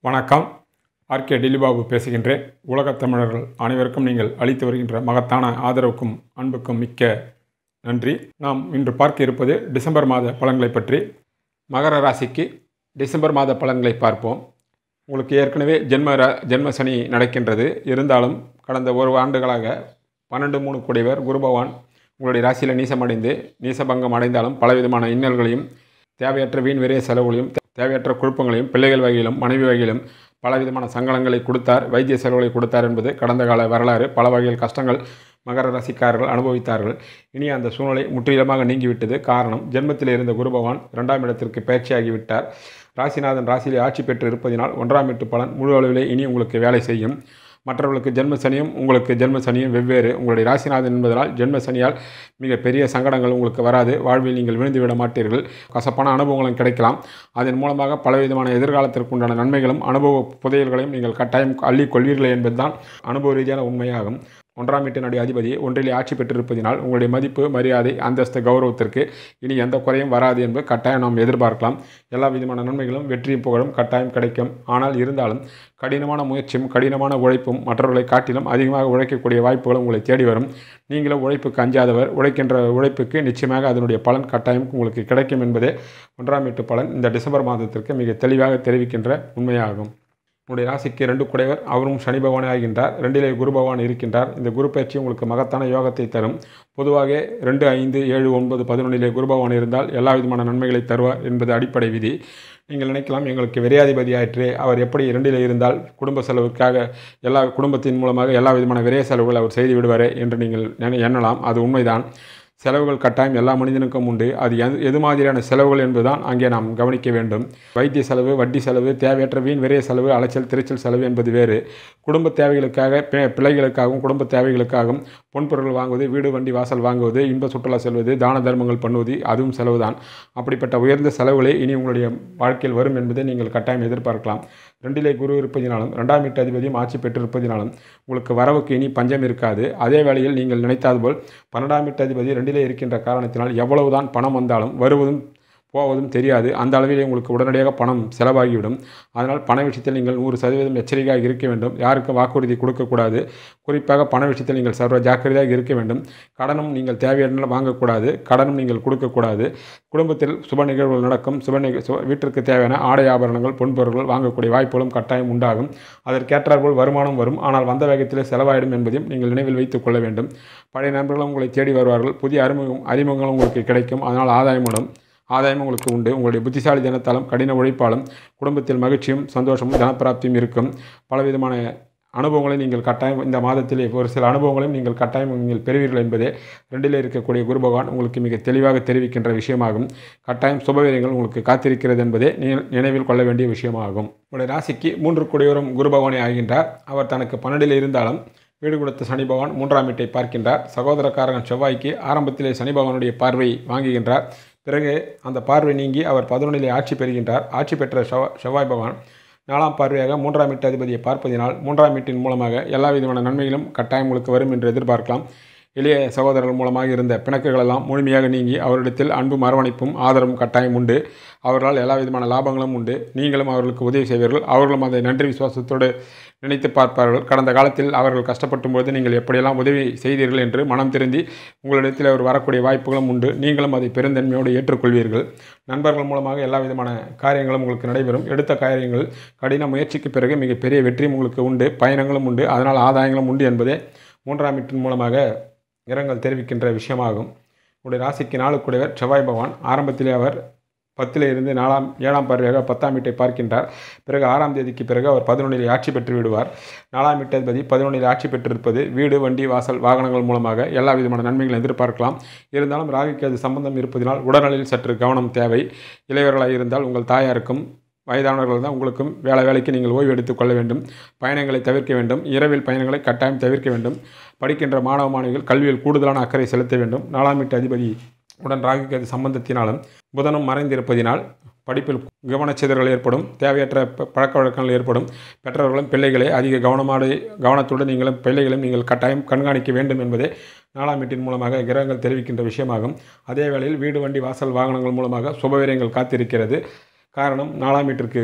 வணக்கம் ஆர்கே டில்லிபாபு பேசுகின்றேன் உலகத் தமிழர்கள் அனைவருக்கும் நீங்கள் அளித்து வருகின்ற மகத்தான ஆதரவுக்கும் அன்புக்கும் மிக்க நன்றி நாம் இன்று பார்க்க இருப்பது டிசம்பர் மாத பலன்களை பற்றி மகர ராசிக்கு டிசம்பர் மாத பலன்களை பார்ப்போம் உங்களுக்கு ஏற்கனவே ஜென்ம ர ஜென்ம சனி நடக்கின்றது இருந்தாலும் கடந்த ஒரு ஆண்டுகளாக பன்னெண்டு மூணு கூடியவர் குரு பகவான் உங்களுடைய ராசியில் நீசமடைந்து நீசபங்கம் அடைந்தாலும் பலவிதமான இன்னல்களையும் தேவையற்ற வீண் விரைய செலவுகளையும் தேவையற்ற குழப்பங்களையும் பிள்ளைகள் வகையிலும் மனைவி வகையிலும் பலவிதமான சங்கடங்களை கொடுத்தார் வைத்திய செலவுகளை கொடுத்தார் என்பது கடந்த கால வரலாறு பல வகையில் கஷ்டங்கள் மகர ராசிக்காரர்கள் அனுபவித்தார்கள் இனி அந்த சூழ்நிலை முற்றிலுமாக நீங்கிவிட்டது காரணம் ஜென்மத்தில் இருந்த குரு பகவான் இரண்டாம் இடத்திற்கு பயிற்சியாகிவிட்டார் ராசிநாதன் ராசியிலே ஆட்சி பெற்று இருப்பதினால் ஒன்றாம் எட்டு பலன் முழு அளவிலே இனி உங்களுக்கு வேலை செய்யும் மற்றவர்களுக்கு ஜென்ம சனியும் உங்களுக்கு ஜென்ம சனியும் வெவ்வேறு உங்களுடைய ராசிநாதன் என்பதனால் ஜென்ம சனியால் மிக பெரிய சங்கடங்கள் உங்களுக்கு வராது வாழ்வில் நீங்கள் விழுந்து விட மாட்டீர்கள் கசப்பான அனுபவங்களும் கிடைக்கலாம் அதன் மூலமாக பலவிதமான எதிர்காலத்திற்கு உண்டான நன்மைகளும் அனுபவ புதையல்களையும் நீங்கள் கட்டாயம் அள்ளி கொள்வீர்கள் என்பதுதான் அனுபவ ரீதியான உண்மையாகும் ஒன்றாம் வீட்டினுடைய அதிபதி ஒன்றிலே ஆட்சி பெற்றிருப்பதினால் உங்களுடைய மதிப்பு மரியாதை அந்தஸ்து கௌரவத்திற்கு இனி எந்த குறையும் வராது என்பது கட்டாயம் நாம் எதிர்பார்க்கலாம் எல்லா விதமான நன்மைகளும் வெற்றியும் புகழும் கட்டாயம் கிடைக்கும் ஆனால் இருந்தாலும் கடினமான முயற்சியும் கடினமான உழைப்பும் மற்றவர்களை காட்டிலும் அதிகமாக உழைக்கக்கூடிய வாய்ப்புகளும் உங்களை தேடி வரும் நீங்களும் உழைப்புக்கு அஞ்சாதவர் உழைக்கின்ற உழைப்புக்கு நிச்சயமாக அதனுடைய பலன் கட்டாயம் உங்களுக்கு கிடைக்கும் என்பதே ஒன்றாம் வீட்டு பலன் இந்த டிசம்பர் மாதத்திற்கு மிக தெளிவாக தெரிவிக்கின்ற உண்மையாகும் உங்களுடைய ராசிக்கு ரெண்டு குடைவர் அவரும் சனி பகவானே ஆகின்றார் ரெண்டிலே குரு பகவான் இருக்கின்றார் இந்த குரு பயிற்சி உங்களுக்கு மகத்தான யோகத்தை தரும் பொதுவாக ரெண்டு ஐந்து ஏழு ஒன்பது பதினொன்றிலே குரு பகவான் இருந்தால் எல்லா விதமான நன்மைகளை தருவார் என்பது அடிப்படை விதி நீங்கள் நினைக்கலாம் எங்களுக்கு விரையாதிபதி ஆயிற்று அவர் எப்படி இரண்டிலே இருந்தால் குடும்ப செலவுக்காக எல்லா குடும்பத்தின் மூலமாக எல்லா விதமான விரைய செலவுகள் அவர் செய்து விடுவாரே என்று நீங்கள் நினை- எண்ணலாம் அது உண்மைதான் செலவுகள் கட்டாயம் எல்லா மனிதனுக்கும் உண்டு அது எது எது மாதிரியான செலவுகள் என்பதுதான் அங்கே நாம் கவனிக்க வேண்டும் வைத்திய செலவு வட்டி செலவு தேவையற்ற வீண் விரைய செலவு அலைச்சல் திருச்சல் செலவு என்பது வேறு குடும்ப தேவைகளுக்காக பே- பிள்ளைகளுக்காகவும் குடும்ப தேவைகளுக்காகவும் பொன்பொருள் வாங்குவது வீடு வண்டி வாசல் வாங்குவது இன்ப சுற்றுலா செல்வது தான தர்மங்கள் பண்ணுவது அதுவும் செலவுதான் அப்படிப்பட்ட உயர்ந்த செலவுகளே இனி உங்களுடைய வாழ்க்கையில் வரும் என்பதை நீங்கள் கட்டாயம் எதிர்பார்க்கலாம் ரெண்டிலே குரு இருப்பதினாலும் ரெண்டாம் வீட்டு அதிபதியும் ஆட்சி பெற்றிருப்பதினாலும் உங்களுக்கு வரவுக்கு இனி பஞ்சம் இருக்காது அதே வேளையில் நீங்கள் நினைத்தாது போல் பன்னெண்டாம் வீட்டு அதிபதி ரெண்டிலே இருக்கின்ற காரணத்தினால் எவ்வளவுதான் பணம் வந்தாலும் வருவதும் போவதும் தெரியாது அந்த அளவிலே உங்களுக்கு உடனடியாக பணம் செலவாகிவிடும் அதனால் பண விஷயத்தில் நீங்கள் நூறு சதவீதம் எச்சரிக்கையாக இருக்க வேண்டும் யாருக்கும் வாக்குறுதி கொடுக்கக்கூடாது குறிப்பாக பண விஷயத்தில் நீங்கள் சர்வ ஜாக்கிரதையாக இருக்க வேண்டும் கடனும் நீங்கள் தேவையான வாங்கக்கூடாது கடனும் நீங்கள் கொடுக்கக்கூடாது குடும்பத்தில் சுப நிகழ்வுகள் நடக்கும் சுப நிக சு வீட்டிற்கு தேவையான ஆடை ஆபரணங்கள் பொன்பொருட்கள் வாங்கக்கூடிய வாய்ப்புகளும் கட்டாயம் உண்டாகும் அதற்கேற்றாற்போல் வருமானம் வரும் ஆனால் வந்த வேகத்திலே செலவாயிடும் என்பதையும் நீங்கள் நினைவில் வைத்துக் கொள்ள வேண்டும் பழைய நண்பர்களும் உங்களை தேடி வருவார்கள் புதிய அறிமுகம் அறிமுகங்களும் உங்களுக்கு கிடைக்கும் அதனால் ஆதாயமுடன் ஆதாயம் உங்களுக்கு உண்டு உங்களுடைய புத்திசாலி தினத்தாலும் கடின உழைப்பாலும் குடும்பத்தில் மகிழ்ச்சியும் சந்தோஷமும் தனப்பிராப்தியும் இருக்கும் பலவிதமான அனுபவங்களை நீங்கள் கட்டாயம் இந்த மாதத்திலே ஒரு சில அனுபவங்களையும் நீங்கள் கட்டாயம் நீங்கள் பெறுவீர்கள் என்பதே ரெண்டிலே இருக்கக்கூடிய குரு பகவான் உங்களுக்கு மிக தெளிவாக தெரிவிக்கின்ற விஷயமாகும் கட்டாயம் சுபவீரியங்கள் உங்களுக்கு காத்திருக்கிறது என்பதே நீ- நினைவில் கொள்ள வேண்டிய விஷயமாகும் உங்களுடைய ராசிக்கு மூன்று குடியோரும் குரு பகவானே ஆகின்றார் அவர் தனக்கு பன்னெண்டில் இருந்தாலும் வீடு கொடுத்த சனி பகவான் மூன்றாம் வீட்டை பார்க்கின்றார் சகோதரக்காரகன் செவ்வாய்க்கு ஆரம்பத்திலே சனி பகவானுடைய பார்வை வாங்குகின்றார் பிறகு அந்த பார்வை நீங்கி அவர் பதினொன்றிலே ஆட்சி பெறுகின்றார் ஆட்சி பெற்ற செவ்வா- செவ்வாய் பகவான் நாலாம் பார்வையாக மூன்றாம் வீட்டு அதிபதியை பார்ப்பதினால் மூன்றாம் வீட்டின் மூலமாக எல்லா விதமான நன்மைகளும் கட்டாயம் உங்களுக்கு வரும் என்று எதிர்பார்க்கலாம் எளிய சகோதரர்கள் மூலமாக இருந்த பிணக்குகள் எல்லாம் முழுமையாக நீங்கி அவரிடத்தில் அன்பும் அரவணைப்பும் ஆதரவும் கட்டாயம் உண்டு அவர்களால் எல்லா விதமான லாபங்களும் உண்டு நீங்களும் அவர்களுக்கு உதவி செய்வீர்கள் அவர்களும் அதை நன்றி விசுவாசத்தோடு நினைத்து பார்ப்பார்கள் கடந்த காலத்தில் அவர்கள் கஷ்டப்படும் போது நீங்கள் எப்படியெல்லாம் உதவி செய்தீர்கள் என்று மனம் திருந்தி உங்களிடத்தில் அவர் வரக்கூடிய வாய்ப்புகளும் உண்டு நீங்களும் அதை பெருந்தன்மையோடு ஏற்றுக்கொள்வீர்கள் நண்பர்கள் மூலமாக எல்லா விதமான காரியங்களும் உங்களுக்கு நடைபெறும் எடுத்த காரியங்கள் கடின முயற்சிக்கு பிறகு மிகப்பெரிய வெற்றியும் உங்களுக்கு உண்டு பயணங்களும் உண்டு அதனால் ஆதாயங்களும் உண்டு என்பதே மூன்றாம் வீட்டின் மூலமாக இரங்கல் தெரிவிக்கின்ற விஷயமாகும் உங்களுடைய ராசிக்கு நாலு கூடியவர் செவ்வாய் பகவான் ஆரம்பத்திலே அவர் பத்திலே இருந்து நாலாம் ஏழாம் பார்வையாக பத்தாம் வீட்டை பார்க்கின்றார் பிறகு ஆறாம் தேதிக்கு பிறகு அவர் பதினொன்றில் ஆட்சி பெற்று விடுவார் நாலாம் வீட்டதிபதி பதினொன்றில் ஆட்சி பெற்றிருப்பது வீடு வண்டி வாசல் வாகனங்கள் மூலமாக எல்லா விதமான நன்மைகளை எதிர்பார்க்கலாம் இருந்தாலும் ராகுக்கு அது சம்பந்தம் இருப்பதினால் உடல்நலில் சற்று கவனம் தேவை இளையவர்களாக இருந்தால் உங்கள் தாயாருக்கும் வயதானவர்கள் தான் உங்களுக்கும் வேலை வேலைக்கு நீங்கள் ஓய்வு எடுத்துக் கொள்ள வேண்டும் பயணங்களை தவிர்க்க வேண்டும் இரவில் பயணங்களை கட்டாயம் தவிர்க்க வேண்டும் படிக்கின்ற மாணவ மாணவிகள் கல்வியில் கூடுதலான அக்கறை செலுத்த வேண்டும் நாலாம் வீட்டு அதிபதி உடன் ராகுக்கு சம்பந்தத்தினாலும் புதனும் மறைந்திருப்பதினால் படிப்பில் கவனச்சிதறல் ஏற்படும் தேவையற்ற ப- பழக்க வழக்கங்கள் ஏற்படும் பெற்றவர்களும் பிள்ளைகளை அதிக கவனமாடு கவனத்துடன் நீங்களும் பிள்ளைகளும் நீங்கள் கட்டாயம் கண்காணிக்க வேண்டும் என்பதே நாலாம் வீட்டின் மூலமாக கிரகங்கள் தெரிவிக்கின்ற விஷயமாகும் அதே வேளையில் வீடு வண்டி வாசல் வாகனங்கள் மூலமாக சுபவீரியங்கள் காத்திருக்கிறது காரணம் நாலாம் வீட்டிற்கு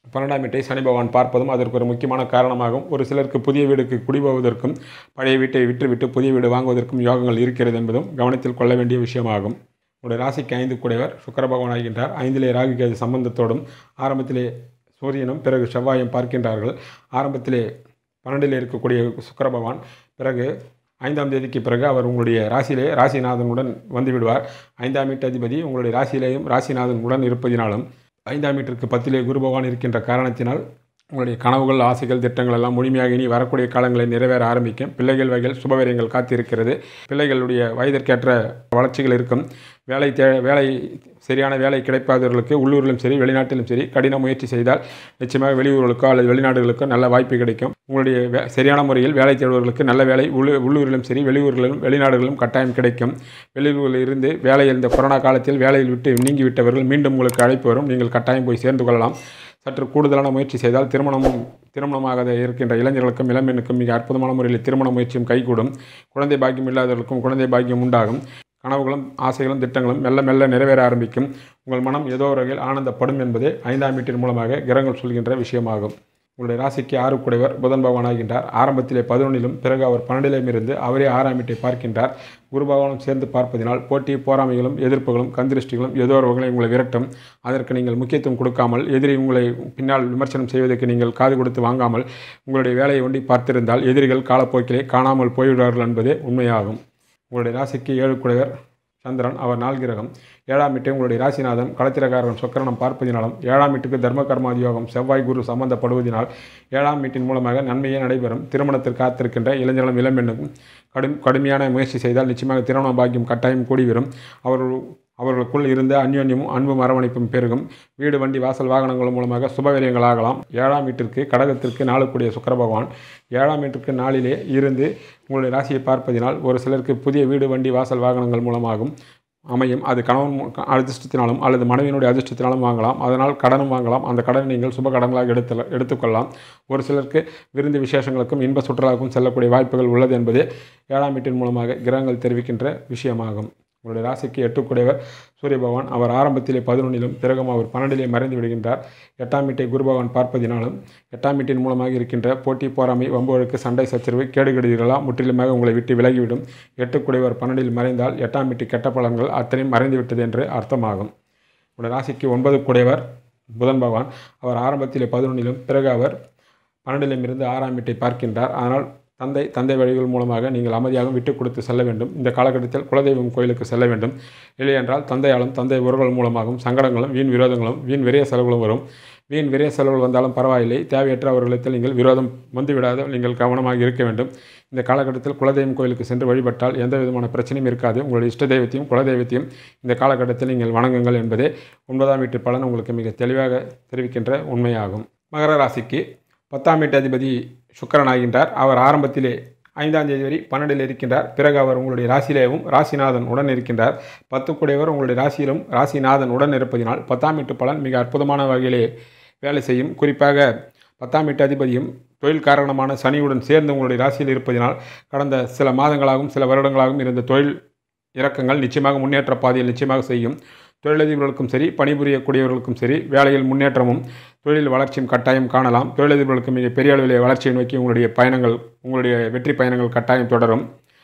பன்னெண்டாம் வீட்டை சனி பகவான் பார்ப்பதும் அதற்கு ஒரு முக்கியமான காரணமாகும் ஒரு சிலருக்கு புதிய வீடுக்கு குடிபோவதற்கும் பழைய வீட்டை விற்றுவிட்டு புதிய வீடு வாங்குவதற்கும் யோகங்கள் இருக்கிறது என்பதும் கவனத்தில் கொள்ள வேண்டிய விஷயமாகும் உங்களுடைய ராசிக்கு ஐந்து கூடையவர் சுக்கர பகவான் ஆகின்றார் ஐந்திலே ராகு கேது சம்பந்தத்தோடும் ஆரம்பத்திலே சூரியனும் பிறகு செவ்வாயும் பார்க்கின்றார்கள் ஆரம்பத்திலே பன்னெண்டில் இருக்கக்கூடிய சுக்கர பகவான் பிறகு ஐந்தாம் தேதிக்கு பிறகு அவர் உங்களுடைய ராசியிலே ராசிநாதனுடன் வந்து விடுவார் ஐந்தாம் வீட்டு அதிபதி உங்களுடைய ராசியிலேயும் ராசிநாதன் உடன் இருப்பதினாலும் ஐந்தாம் வீட்டிற்கு பத்திலே குரு பகவான் இருக்கின்ற காரணத்தினால் உங்களுடைய கனவுகள் ஆசைகள் திட்டங்கள் எல்லாம் முழுமையாக இனி வரக்கூடிய காலங்களில் நிறைவேற ஆரம்பிக்கும் பிள்ளைகள் வகையில் சுபவரியங்கள் காத்திருக்கிறது பிள்ளைகளுடைய வயதிற்கேற்ற வளர்ச்சிகள் இருக்கும் வேலை தே வேலை சரியான வேலை கிடைக்காதவர்களுக்கு உள்ளூரிலும் சரி வெளிநாட்டிலும் சரி கடின முயற்சி செய்தால் நிச்சயமாக வெளியூர்களுக்கோ அல்லது வெளிநாடுகளுக்கோ நல்ல வாய்ப்பு கிடைக்கும் உங்களுடைய வே சரியான முறையில் வேலை தேடுவர்களுக்கு நல்ல வேலை உள்ளூ உள்ளூரிலும் சரி வெளியூர்களிலும் வெளிநாடுகளிலும் கட்டாயம் கிடைக்கும் வெளியூர்களில் இருந்து வேலை இந்த கொரோனா காலத்தில் வேலையில் விட்டு நீங்கிவிட்டவர்கள் மீண்டும் உங்களுக்கு அழைப்பு வரும் நீங்கள் கட்டாயம் போய் சேர்ந்து கொள்ளலாம் சற்று கூடுதலான முயற்சி செய்தால் திருமணமும் திருமணமாக இருக்கின்ற இளைஞர்களுக்கும் இளம்பெண்ணுக்கும் மிக அற்புதமான முறையில் திருமண முயற்சியும் கைகூடும் குழந்தை பாக்கியம் இல்லாதவர்களுக்கும் குழந்தை பாக்கியம் உண்டாகும் கனவுகளும் ஆசைகளும் திட்டங்களும் மெல்ல மெல்ல நிறைவேற ஆரம்பிக்கும் உங்கள் மனம் ஏதோ ஒரு வகையில் ஆனந்தப்படும் என்பதே ஐந்தாம் வீட்டின் மூலமாக கிரகங்கள் சொல்கின்ற விஷயமாகும் உங்களுடைய ராசிக்கு ஆறு குடைவர் புதன் பகவான் ஆகின்றார் ஆரம்பத்திலே பதினொன்றிலும் பிறகு அவர் பன்னெண்டிலும் இருந்து அவரே ஆறாம் வீட்டை பார்க்கின்றார் குரு பகவானும் சேர்ந்து பார்ப்பதினால் போட்டி போராமைகளும் எதிர்ப்புகளும் கந்திருஷ்டிகளும் ஏதோ ஒரு வகையில் உங்களை விரட்டும் அதற்கு நீங்கள் முக்கியத்துவம் கொடுக்காமல் எதிரி உங்களை பின்னால் விமர்சனம் செய்வதற்கு நீங்கள் காது கொடுத்து வாங்காமல் உங்களுடைய வேலையை ஒண்டி பார்த்திருந்தால் எதிரிகள் காலப்போக்கிலே காணாமல் போய்விடுவார்கள் என்பதே உண்மையாகும் உங்களுடைய ராசிக்கு ஏழு குடைவர் சந்திரன் அவர் நாள் கிரகம் ஏழாம் வீட்டை உங்களுடைய ராசிநாதன் களத்திரக்காரன் சொக்கரணம் பார்ப்பதினாலும் ஏழாம் வீட்டுக்கு தர்ம கர்மாதி யோகம் செவ்வாய் குரு சம்பந்தப்படுவதினால் ஏழாம் வீட்டின் மூலமாக நன்மையே நடைபெறும் திருமணத்திற்கு காத்திருக்கின்ற இளைஞர்களும் இளம்பெண்ணுக்கும் கடும் கடுமையான முயற்சி செய்தால் நிச்சயமாக திருமண பாக்கியம் கட்டாயம் கூடி வரும் அவர்கள் அவர்களுக்குள் இருந்த அந்யோன்யமும் அன்பும் அரவணைப்பும் பெருகும் வீடு வண்டி வாசல் வாகனங்கள் மூலமாக சுபவிரயங்கள் ஆகலாம் ஏழாம் வீட்டிற்கு கடகத்திற்கு நாளுக்குடைய சுக்கர பகவான் ஏழாம் வீட்டிற்கு நாளிலே இருந்து உங்களுடைய ராசியை பார்ப்பதினால் ஒரு சிலருக்கு புதிய வீடு வண்டி வாசல் வாகனங்கள் மூலமாகும் அமையும் அது கணவன் அதிர்ஷ்டத்தினாலும் அல்லது மனைவியினுடைய அதிர்ஷ்டத்தினாலும் வாங்கலாம் அதனால் கடனும் வாங்கலாம் அந்த கடனை நீங்கள் சுப கடன்களாக எடுத்து எடுத்துக்கொள்ளலாம் ஒரு சிலருக்கு விருந்து விசேஷங்களுக்கும் இன்ப சுற்றுலாவுக்கும் செல்லக்கூடிய வாய்ப்புகள் உள்ளது என்பதே ஏழாம் வீட்டின் மூலமாக கிரகங்கள் தெரிவிக்கின்ற விஷயமாகும் உங்களுடைய ராசிக்கு எட்டுக்குடையவர் சூரிய பகவான் அவர் ஆரம்பத்திலே பதினொன்றிலும் பிறகும் அவர் பன்னெண்டிலே மறைந்து விடுகின்றார் எட்டாம் வீட்டை குரு பகவான் பார்ப்பதினாலும் எட்டாம் வீட்டின் மூலமாக இருக்கின்ற போட்டி போராமை வம்புகளுக்கு சண்டை சச்சரவு கேடுகெடுகிறலாம் முற்றிலுமாக உங்களை விட்டு விலகிவிடும் எட்டுக்குடையவர் பன்னெண்டில் மறைந்தால் எட்டாம் வீட்டு கெட்ட பலன்கள் அத்தனையும் மறைந்து விட்டது என்று அர்த்தமாகும் உங்களுடைய ராசிக்கு ஒன்பது குடையவர் புதன் பகவான் அவர் ஆரம்பத்திலே பதினொன்றிலும் பிறகு அவர் பன்னெண்டிலும் இருந்து ஆறாம் வீட்டை பார்க்கின்றார் ஆனால் தந்தை தந்தை வழிகள் மூலமாக நீங்கள் அமைதியாக விட்டு கொடுத்து செல்ல வேண்டும் இந்த காலகட்டத்தில் குலதெய்வம் கோயிலுக்கு செல்ல வேண்டும் இல்லையென்றால் தந்தையாலும் தந்தை உறவுகள் மூலமாகவும் சங்கடங்களும் வீண் விரோதங்களும் வீண் விரைய செலவுகளும் வரும் வீண் விரைய செலவுகள் வந்தாலும் பரவாயில்லை தேவையற்ற அவர்களிடத்தில் நீங்கள் விரோதம் வந்துவிடாத நீங்கள் கவனமாக இருக்க வேண்டும் இந்த காலகட்டத்தில் குலதெய்வம் கோயிலுக்கு சென்று வழிபட்டால் எந்த விதமான பிரச்சனையும் இருக்காது உங்களுடைய இஷ்ட தெய்வத்தையும் குலதெய்வத்தையும் இந்த காலகட்டத்தில் நீங்கள் வணங்குங்கள் என்பதே ஒன்பதாம் வீட்டு பலன் உங்களுக்கு மிக தெளிவாக தெரிவிக்கின்ற உண்மையாகும் மகர ராசிக்கு பத்தாம் வீட்டு அதிபதி சுக்கரன் ஆகின்றார் அவர் ஆரம்பத்திலே ஐந்தாம் தேதி வரை பன்னெண்டில் இருக்கின்றார் பிறகு அவர் உங்களுடைய ராசியிலேயும் ராசிநாதன் உடன் இருக்கின்றார் பத்துக்குடையவர் உங்களுடைய ராசியிலும் ராசிநாதன் உடன் இருப்பதினால் பத்தாம் வீட்டு பலன் மிக அற்புதமான வகையிலே வேலை செய்யும் குறிப்பாக பத்தாம் வீட்டு அதிபதியும் தொழில் காரணமான சனியுடன் சேர்ந்து உங்களுடைய ராசியில் இருப்பதினால் கடந்த சில மாதங்களாகவும் சில வருடங்களாகவும் இருந்த தொழில் இறக்கங்கள் நிச்சயமாக முன்னேற்ற பாதையில் நிச்சயமாக செய்யும் தொழிலதிபர்களுக்கும் சரி பணிபுரியக்கூடியவர்களுக்கும் சரி வேலையில் முன்னேற்றமும் தொழில் வளர்ச்சியும் கட்டாயம் காணலாம் தொழிலதிபர்களுக்கு மிக பெரிய அளவிலே வளர்ச்சியை நோக்கி உங்களுடைய பயணங்கள் உங்களுடைய வெற்றி பயணங்கள் கட்டாயம் தொடரும்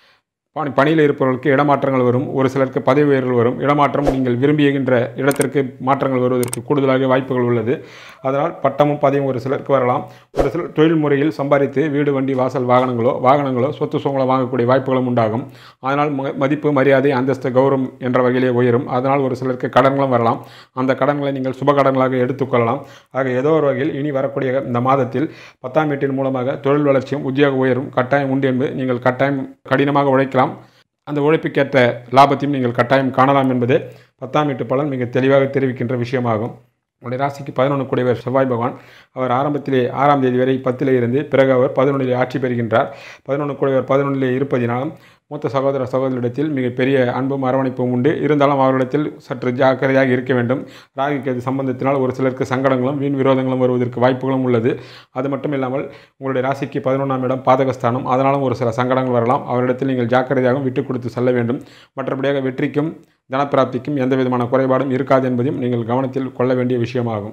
பணி பணியில் இருப்பவர்களுக்கு இடமாற்றங்கள் வரும் ஒரு சிலருக்கு பதவி உயர்வுகள் வரும் இடமாற்றம் நீங்கள் விரும்புகின்ற இடத்திற்கு மாற்றங்கள் வருவதற்கு கூடுதலாக வாய்ப்புகள் உள்ளது அதனால் பட்டமும் பதவியும் ஒரு சிலருக்கு வரலாம் ஒரு சிலர் தொழில் முறையில் சம்பாதித்து வீடு வண்டி வாசல் வாகனங்களோ வாகனங்களோ சொத்து சுகங்களோ வாங்கக்கூடிய வாய்ப்புகளும் உண்டாகும் அதனால் ம- மதிப்பு மரியாதை அந்தஸ்து கௌரவம் என்ற வகையிலே உயரும் அதனால் ஒரு சிலருக்கு கடன்களும் வரலாம் அந்த கடன்களை நீங்கள் சுப கடன்களாக எடுத்துக்கொள்ளலாம் ஆக ஏதோ ஒரு வகையில் இனி வரக்கூடிய இந்த மாதத்தில் பத்தாம் வீட்டின் மூலமாக தொழில் வளர்ச்சியும் உத்தியோக உயரும் கட்டாயம் உண்டு என்பது நீங்கள் கட்டாயம் கடினமாக உழைக்கலாம் அந்த உழைப்புக்கேற்ற லாபத்தையும் நீங்கள் கட்டாயம் காணலாம் என்பதே பத்தாம் வீட்டு பலன் மிக தெளிவாக தெரிவிக்கின்ற விஷயமாகும் உங்களுடைய ராசிக்கு பதினொன்று கூடியவர் செவ்வாய் பகவான் அவர் ஆரம்பத்திலே ஆறாம் தேதி வரை பத்திலே இருந்து பிறகு அவர் பதினொன்றிலே ஆட்சி பெறுகின்றார் பதினொன்று கூடியவர் பதினொன்றிலே இருப்பதினாலும் மூத்த சகோதர சகோதரிடத்தில் மிகப்பெரிய அன்பும் அரவணைப்பும் உண்டு இருந்தாலும் அவர்களிடத்தில் சற்று ஜாக்கிரதையாக இருக்க வேண்டும் ராகு கேது சம்பந்தத்தினால் ஒரு சிலருக்கு சங்கடங்களும் வீண் விரோதங்களும் வருவதற்கு வாய்ப்புகளும் உள்ளது அது மட்டும் இல்லாமல் உங்களுடைய ராசிக்கு பதினொன்றாம் இடம் பாதகஸ்தானம் அதனாலும் ஒரு சில சங்கடங்கள் வரலாம் அவரிடத்தில் நீங்கள் ஜாக்கிரதையாகவும் விட்டு கொடுத்து செல்ல வேண்டும் மற்றபடியாக வெற்றிக்கும் தனப்பிராப்திக்கும் எந்த விதமான குறைபாடும் இருக்காது என்பதையும் நீங்கள் கவனத்தில் கொள்ள வேண்டிய விஷயமாகும்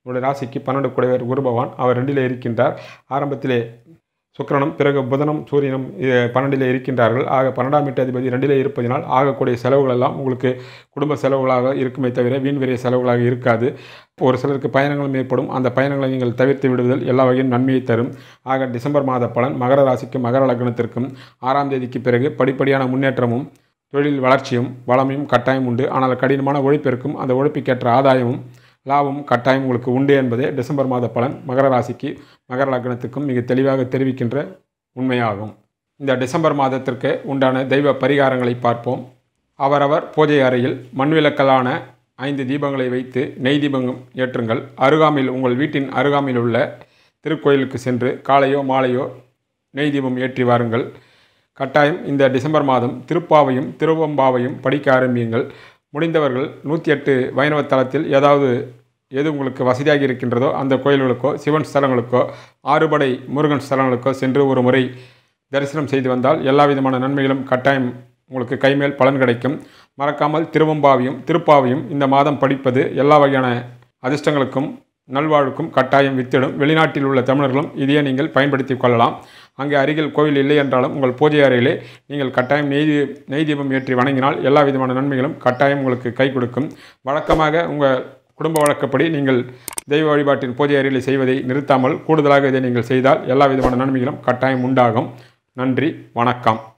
உங்களுடைய ராசிக்கு பன்னெண்டு குடைவர் குரு பகவான் அவர் ரெண்டிலே இருக்கின்றார் ஆரம்பத்திலே சுக்கிரனும் பிறகு புதனும் சூரியனும் இ- பன்னெண்டிலே இருக்கின்றார்கள் ஆக பன்னெண்டாம் வீட்டு அதிபதி ரெண்டிலே இருப்பதினால் ஆகக்கூடிய செலவுகள் எல்லாம் உங்களுக்கு குடும்ப செலவுகளாக இருக்குமே தவிர வீண் விரைய செலவுகளாக இருக்காது ஒரு சிலருக்கு பயணங்களும் ஏற்படும் அந்த பயணங்களை நீங்கள் தவிர்த்து விடுவதில் எல்லா வகையும் நன்மையை தரும் ஆக டிசம்பர் மாத பலன் மகர ராசிக்கும் மகர லக்னத்திற்கும் ஆறாம் தேதிக்கு பிறகு படிப்படியான முன்னேற்றமும் தொழில் வளர்ச்சியும் வளமையும் கட்டாயம் உண்டு ஆனால் கடினமான உழைப்பிற்கும் அந்த உழைப்புக்கேற்ற ஆதாயமும் லாபமும் கட்டாயம் உங்களுக்கு உண்டு என்பதே டிசம்பர் மாத பலன் மகர ராசிக்கு மகர லக்னத்துக்கும் மிக தெளிவாக தெரிவிக்கின்ற உண்மையாகும் இந்த டிசம்பர் மாதத்திற்கு உண்டான தெய்வ பரிகாரங்களை பார்ப்போம் அவரவர் பூஜை அறையில் மண்விளக்கலான ஐந்து தீபங்களை வைத்து நெய் தீபம் ஏற்றுங்கள் அருகாமையில் உங்கள் வீட்டின் அருகாமையில் உள்ள திருக்கோயிலுக்கு சென்று காலையோ மாலையோ நெய் தீபம் ஏற்றி வாருங்கள் கட்டாயம் இந்த டிசம்பர் மாதம் திருப்பாவையும் திருவம்பாவையும் படிக்க ஆரம்பியுங்கள் முடிந்தவர்கள் நூற்றி எட்டு வைணவ தலத்தில் ஏதாவது எது உங்களுக்கு வசதியாக இருக்கின்றதோ அந்த கோயில்களுக்கோ சிவன் ஸ்தலங்களுக்கோ ஆறுபடை முருகன் ஸ்தலங்களுக்கோ சென்று ஒரு முறை தரிசனம் செய்து வந்தால் எல்லா விதமான நன்மைகளும் கட்டாயம் உங்களுக்கு கைமேல் பலன் கிடைக்கும் மறக்காமல் திருவம்பாவையும் திருப்பாவையும் இந்த மாதம் படிப்பது எல்லா வகையான அதிர்ஷ்டங்களுக்கும் நல்வாழ்வுக்கும் கட்டாயம் வித்திடும் வெளிநாட்டில் உள்ள தமிழர்களும் இதையே நீங்கள் பயன்படுத்திக் கொள்ளலாம் அங்கே அருகில் கோவில் இல்லை என்றாலும் உங்கள் பூஜை அறையிலே நீங்கள் கட்டாயம் நெய் தீ- நெய் தீபம் ஏற்றி வணங்கினால் எல்லா விதமான நன்மைகளும் கட்டாயம் உங்களுக்கு கை கொடுக்கும் வழக்கமாக உங்கள் குடும்ப வழக்கப்படி நீங்கள் தெய்வ வழிபாட்டின் பூஜை அறையில் செய்வதை நிறுத்தாமல் கூடுதலாக இதை நீங்கள் செய்தால் எல்லா விதமான நன்மைகளும் கட்டாயம் உண்டாகும் நன்றி வணக்கம்